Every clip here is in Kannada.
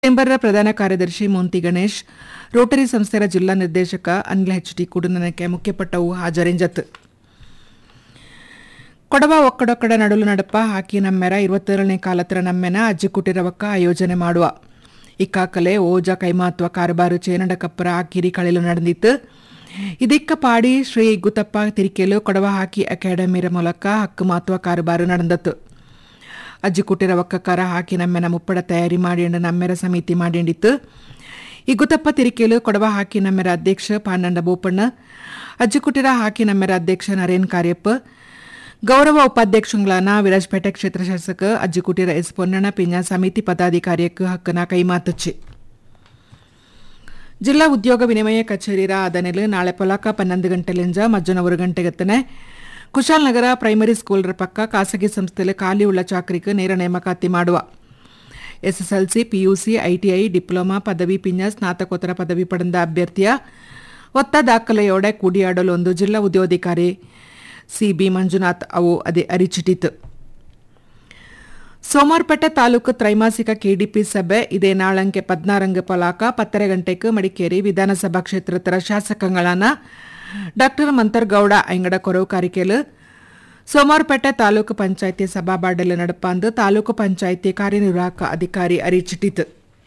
ಚೇಂಬರ್ನ ಪ್ರಧಾನ ಕಾರ್ಯದರ್ಶಿ ಮೋಂತಿ ಗಣೇಶ್ ರೋಟರಿ ಸಂಸ್ಥೆಯ ಜಿಲ್ಲಾ ನಿರ್ದೇಶಕ ಅನಿಲ್ ಎಚ್ ಟಿ ಕುಡುನನಕ್ಕೆ ಮುಖ್ಯಪಟ್ಟವು ಹಾಜರಿಂಜತ್ ಕೊಡವ ಒಕ್ಕಡೊಕ್ಕಡ ನಡುಲು ನಡಪ ಹಾಕಿ ನಮ್ಮೆರ ಇರುವತ್ತೇಳನೇ ಕಾಲತ್ರ ನಮ್ಮೆನ ಅಜ್ಜಿ ಕುಟಿರವಕ್ಕ ಆಯೋಜನೆ ಮಾಡುವ ಇಕ್ಕಾಕಲೆ ಓಜ ಕೈಮಾತ್ವ ಕಾರಬಾರು ಚೇನಡ ಕಪ್ಪರ ಹಾಕಿರಿ ಕಳೆಲು ನಡೆದಿತ್ತು ಇದಕ್ಕ ಪಾಡಿ ಶ್ರೀ ಗುತ್ತಪ್ಪ ತಿರಿಕೆಲು ಕೊಡವ ಹಾಕಿ ಅಕಾಡೆಮಿರ ಮೂಲಕ ಹಕ್ಕು ಮಾತ್ವ ಕಾರಬಾರು ನಡೆದತ್ತು ಅಜ್ಜಿ ಕುಟ್ಟಿರ ಒಕ್ಕಕಾರ ಹಾಕಿ ನಮ್ಮೆನ ಮುಪ್ಪಡ ತಯಾರಿ ಮಾಡಿಂಡು ನಮ್ಮೆರ ಸಮಿತಿ ಮಾಡಿಂಡಿತ್ತು ಈ ಗುತ್ತಪ್ಪ ತಿರಿಕೆಲು ಕೊಡವ ಹಾಕಿ ನಮ್ಮೆರ ಅಧ್ಯಕ್ಷ ಪಾಂಡಂಡ ಬೋಪಣ್ಣ ಅಜ್ಜಿ ಕುಟ್ಟಿರ ಹಾಕಿ ನಮ್ಮೆರ ಅಧ್ಯಕ್ಷ ನರೇನ್ ಕಾರ್ಯಪ್ಪ ಗೌರವ ಉಪಾಧ್ಯಕ್ಷಗಳಾನ ವಿರಾಜಪೇಟೆ ಕ್ಷೇತ್ರ ಶಾಸಕ ಅಜ್ಜಿ ಕುಟೀರ ಎಸ್ ಪೊನ್ನಣ್ಣ ಪಿಂಜ ಸಮಿತಿ ಪದಾಧಿಕಾರಿಯಕ್ಕೆ ಹಕ್ಕನ ಕೈಮಾತಚ್ಚಿ ಜಿಲ್ಲಾ ಉದ್ಯೋಗ ವಿನಿಮಯ ಕಚೇರಿರ ಆದನೆಲು ನಾಳೆ ಪೊಲಾಕ ಪನ್ನೊಂದು ಗಂಟೆಲಿಂದ ಮಧ್ಯಾಹ್ನ ಒಂದು ಗಂಟೆಗೆತ್ತನೆ ಕುಶಾಲನಗರ ಪ್ರೈಮರಿ ಸ್ಕೂಲ್ರ ಪಕ್ಕ ಖಾಸಗಿ ಸಂಸ್ಥೆಯಲ್ಲಿ ಖಾಲಿ ಉಳ್ಳ ಚಾಕರಿಗೆ ನೇರ ನೇಮಕಾತಿ ಮಾಡುವ ಎಸ್ಎಸ್ಎಲ್ಸಿ ಪಿಯುಸಿ ಐಟಿಐ ಡಿಪ್ಲೊಮಾ ಪದವಿ ಪಿಂಜ ಸ್ನಾತಕೋತ್ತರ ಪದವಿ ಪಡೆದ ಅಭ್ಯರ್ಥಿಯ ಒತ್ತ ದಾಖಲೆಯೋಡೆ ಕೂಡಿಯಾಡಲು ಒಂದು ಜಿಲ್ಲಾ ಉದ್ಯೋಗಾಧಿಕಾರಿ ಸಿಬಿ ಮಂಜುನಾಥ್ ಅವು ಅದೇ ಅರಿಚಿಟಿತು ಸೋಮಾರ್ಪೇಟೆ ತಾಲೂಕು ತ್ರೈಮಾಸಿಕ ಕೆಡಿಪಿ ಸಭೆ ಇದೇ ನಾಳಂಕೆ ಪದ್ನಾರಂಗ ಪಲಾಕ ಪತ್ತರೆ ಗಂಟೆಗೆ ಮಡಿಕೇರಿ ವಿಧಾನಸಭಾ ಕ್ಷೇತ್ರದ ಶಾಸಕಗಳಾನ ಡಾಕ್ಟರ್ ಮಂತರ್ಗೌಡ ಐಂಗಡ ಕೊರವು ಕಾರಿಕೆಲು ಸೋಮಾರ್ಪೇಟೆ ತಾಲೂಕು ಪಂಚಾಯಿತಿ ಸಭಾಬಾಡಲು ನಡಪಂದು ತಾಲೂಕು ಪಂಚಾಯಿತಿ ಕಾರ್ಯನಿರ್ವಾಹಕ ಅಧಿಕಾರಿ ಅರಿಚಿಟಿತು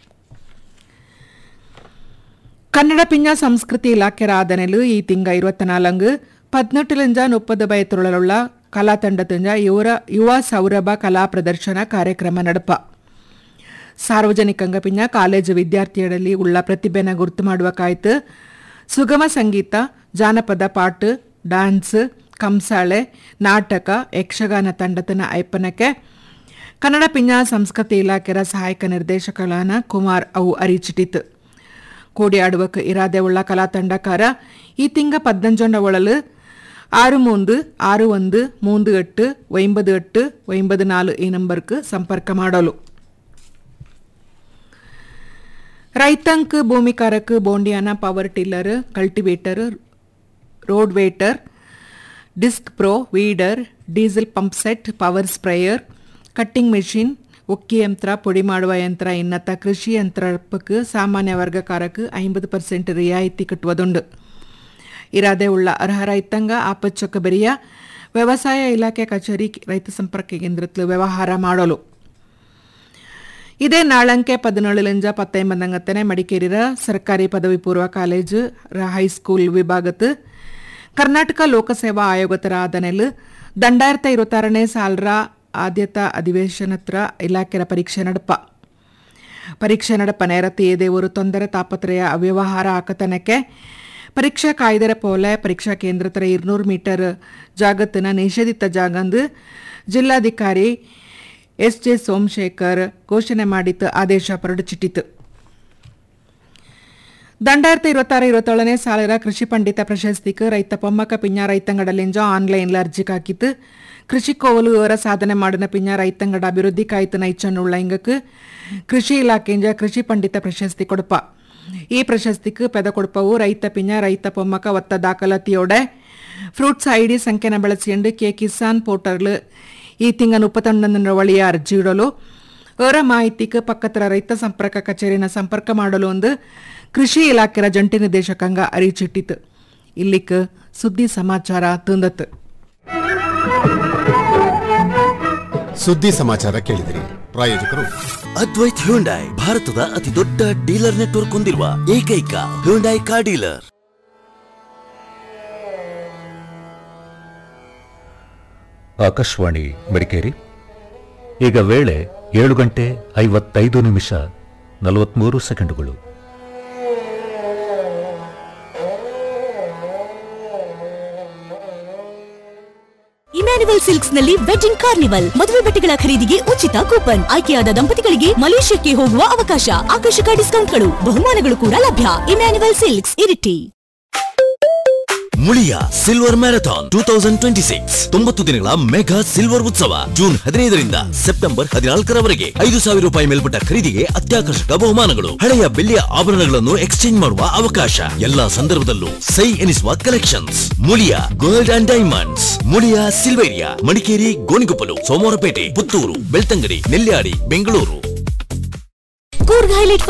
ಕನ್ನಡ ಪಿಂಜ ಸಂಸ್ಕೃತಿ ಇಲಾಖೆ ಆದನೆಲು ಈ ತಿಂಗ ಇರುವತ್ತ ನಾಲಂಗು ಪದ್ನೆಟ್ಟಿಲಿಂದ ಮುಪ್ಪದು ಬಯತುರಳುಳ್ಳ ಕಲಾ ತಂಡದಿಂದ ಯುವರ ಯುವ ಸೌರಭ ಕಲಾ ಪ್ರದರ್ಶನ ಕಾರ್ಯಕ್ರಮ ನಡಪ ಸಾರ್ವಜನಿಕಂಗ ಪಿಂಜ ಕಾಲೇಜು ವಿದ್ಯಾರ್ಥಿಗಳಲ್ಲಿ ಉಳ್ಳ ಪ್ರತಿಭೆನ ಗುರುತು ಮಾಡುವ ಕಾಯ್ತು ಸುಗಮ ಸಂಗೀತ ಜಾನಪದ ಪಾಟು ಡ್ಯಾನ್ಸ್ ಕಂಸಾಳೆ ನಾಟಕ ಯಕ್ಷಗಾನ ತಂಡತನ ಐಪನಕ್ಕೆ ಕನ್ನಡ ಪಿಂಜ ಸಂಸ್ಕೃತಿ ಇಲಾಖೆಯ ಸಹಾಯಕ ನಿರ್ದೇಶಕಳಾನ ಕುಮಾರ್ ಅವು ಅರಿಚಿಟಿತು ಕೋಡಿಯಾಡುವಕ್ಕೆ ಇರಾದೆ ಉಳ್ಳ ಕಲಾ ತಂಡಕಾರ ಈ ತಿಂಗ ಪದ್ನಂಜೊಂಡ ಒಳಲು ಆರು ಮೂಂದು ಆರು ಒಂದು ಮೂಂದು ಎಟ್ಟು ஒன்பது எட்டு ஒன்பது நாலு ಈ ನಂಬರ್க்கு ಸಂಪರ್ಕ ಮಾಡಲು ರೈತಂಕ್ ಭೂಮಿಕಾರಕ್ ಬೋಂಡಿಯಾನ power tiller cultivator rotavator disc pro weeder diesel pump set power sprayer cutting machine ಒಕ್ಕಿ ಯಂತ್ರ ಪುಡಿ ಮಾಡುವ ಯಂತ್ರ ಇನ್ನತ್ತ ಕೃಷಿ ಯಂತ್ರಕ್ಕೆ ಸಾಮಾನ್ಯ ವರ್ಗಕಾರಕ್ಕೆ ಐಂಬತ್ತು ಪರ್ಸೆಂಟ್ ರಿಯಾಯಿತಿ ಕಟ್ಟುವುದುಂಡು ಇರಾದೆ ಉಳ್ಳ ಅರ್ಹ ರೈತಾಂಗ ಆಪಚ್ಚಕ ಬೆರಿಯ ವ್ಯವಸಾಯ ಇಲಾಖೆ ಕಚೇರಿ ರೈತ ಸಂಪರ್ಕ ಕೇಂದ್ರത്തിൽ ವ್ಯವಹಾರ ಮಾಡಲು ಇದೇ ನಾಳಂಕೆ ಪದಿನೇಳಿಲಿಂದ ಪತ್ತೊಂಬತ್ತಂಗತ್ತನೆ ಮಡಿಕೇರಿರ ಸರ್ಕಾರಿ ಪದವಿ ಪೂರ್ವ ಕಾಲೇಜು ರ ಹೈಸ್ಕೂಲ್ ವಿಭಾಗത്ത് ಕರ್ನಾಟಕ ಲೋಕಸೇವಾ ಆಯೋಗತರ ಆದನೆಲ್ ದಂಡಾಯಿರತ್ತ ഇരുപത്താറನೇ ಸಾಲರ ಆದ್ಯತ ಅಧಿವೇಶನತ್ರ ಇಲಾಖೆಯ ಪರೀಕ್ಷೆ ನಡಪ ಪರೀಕ್ಷೆ ನಡಪ ನೇರತ್ತೆ ಏದೇವರು ತೊಂದರೆ ತಾಪತ್ರಯ ಅವ್ಯವಹಾರ ಆಕತನಕ್ಕೆ ಪರೀಕ್ಷಾ ಕಾಯ್ದೆರ ಪೋಲೆ ಪರೀಕ್ಷಾ ಕೇಂದ್ರತರ ഇരുന്നൂറ് ಮೀಟರ್ ಜಾಗತ್ತಿನ ನಿಷೇಧಿತ ಜಾಗಂದು ಜಿಲ್ಲಾಧಿಕಾರಿ ಎಸ್ ಜೆ ಸೋಮಶೇಖರ್ ಘೋಷಣೆ ಮಾಡಿತ್ತು ಆದೇಶ ಹೊರಡಿಸಿಟ್ಟಿತು ದಂಡಾಯಿರತ್ತ ഇരുപತ್ತಾറ് ഇരുപತ್ತೇಳನೇ ಸಾಲರ ಕೃಷಿ ಪಂಡಿತ ಪ್ರಶಸ್ತಿಗೆ ರೈತ ಪೊಮ್ಮಕ ಪಿಂಜ ರೈತಂಗಡಲಿಂಜ ಆನ್ಲೈನ್ಲ ಅರ್ಜಿ ಹಾಕಿತ್ತು ಕೃಷಿ ಕೋವಲು ಇವರ ಸಾಧನೆ ಮಾಡಿನ ಪಿಂಜ ರೈತಂಗಡ ಅಭಿವೃದ್ಧಿ ಕಾಯ್ತು ನೈಚನ್ನುಳ್ಳ ಇಂಗಕ್ಕೆ ಕೃಷಿ ಇಲಾಖೆಯಿಂದ ಕೃಷಿ ಪಂಡಿತ ಪ್ರಶಸ್ತಿ ಕೊಡಪ ಈ ಪ್ರಶಸ್ತಿಗೆ ಪೆದ ಕೊಡಪವು ರೈತ ಪಿಂಜ ರೈತ ಪೊಮ್ಮಕ ಒತ್ತ ದಾಖಲಾತಿಯೋಡೆ ಫ್ರೂಟ್ಸ್ ಐಡಿ ಸಂಖ್ಯೆನ ಬಳಸಿಕೊಂಡು ಕೆ ಕಿಸಾನ್ ಪೋರ್ಟಲ್ ಈ ತಿಂಗ ಮುಪ್ಪತ್ತೊಂದರ ಒಳಿಯ ಅರ್ಜಿ ಇಡಲು ಅವರ ಮಾಹಿತಿಗೆ ಪಕ್ಕತರ ರೈತ ಸಂಪರ್ಕ ಕಚೇರಿನ ಸಂಪರ್ಕ ಮಾಡಲು ಒಂದು ಕೃಷಿ ಇಲಾಖೆಯ ಜಂಟಿ ನಿರ್ದೇಶಕಂಗ ಅರಿಚಿಟ್ಟಿತು ಇಲ್ಲಿಕ್ ಸುದ್ದಿ ಸಮಾಚಾರ ತಂದತ್ತು ಸುದ್ದಿ ಸಮಾಚಾರ ಕೇಳಿದಿರಿ ಪ್ರಾಯೋಜಕರು ಅದ್ವೈತ್ ಹ್ಯುಂಡಾಯ್ ಭಾರತದ ಅತಿ ದೊಡ್ಡ ಡೀಲರ್ ನೆಟ್ವರ್ಕ್ ಹೊಂದಿರುವ ಏಕೈಕ Hyundai car dealer Akashvani Madikeri ಈಗ ವೇಳೆ ಏಳು ಗಂಟೆ ಐವತ್ತೈದು ನಿಮಿಷ ನಲವತ್ಮೂರು ಸೆಕೆಂಡುಗಳು ಇಮ್ಯಾನ್ಯುವಲ್ ಸಿಲ್ಕ್ಸ್ ನಲ್ಲಿ ವೆಡ್ಡಿಂಗ್ ಕಾರ್ನಿವಲ್ ಮದುವೆ ಬಟ್ಟೆಗಳ ಖರೀದಿಗೆ ಉಚಿತ ಕೂಪನ್ ಆಯ್ಕೆಯಾದ ದಂಪತಿಗಳಿಗೆ ಮಲೇಷ್ಯಾಕ್ಕೆ ಹೋಗುವ ಅವಕಾಶ ಆಕರ್ಷಕ ಡಿಸ್ಕೌಂಟ್ಗಳು ಬಹುಮಾನಗಳು ಕೂಡ ಲಭ್ಯ Emmanuel silks Iritty Muliya silver marathon two thousand twenty six ತೊಂಬತ್ತು ದಿನಗಳ ಮೆಗಾ ಸಿಲ್ವರ್ ಉತ್ಸವ ಜೂನ್ ಹದಿನೈದರಿಂದ ಸೆಪ್ಟೆಂಬರ್ ಹದಿನಾಲ್ಕರವರೆಗೆ ಐದು ಸಾವಿರ ರೂಪಾಯಿ ಮೇಲ್ಪಟ್ಟ ಖರೀದಿಗೆ ಅತ್ಯಾಕರ್ಷಕ ಬಹುಮಾನಗಳು ಹಳೆಯ ಬೆಳ್ಳಿಯ ಆಭರಣಗಳನ್ನು ಎಕ್ಸ್ಚೇಂಜ್ ಮಾಡುವ ಅವಕಾಶ ಎಲ್ಲಾ ಸಂದರ್ಭದಲ್ಲೂ ಸೈ ಎನಿಸುವ collections Muliya gold and diamonds Muliya Silveria Madikeri Gonikoppal Somwarpet Puttur Belthangady Nelyadi Bengaluru Coorg highlight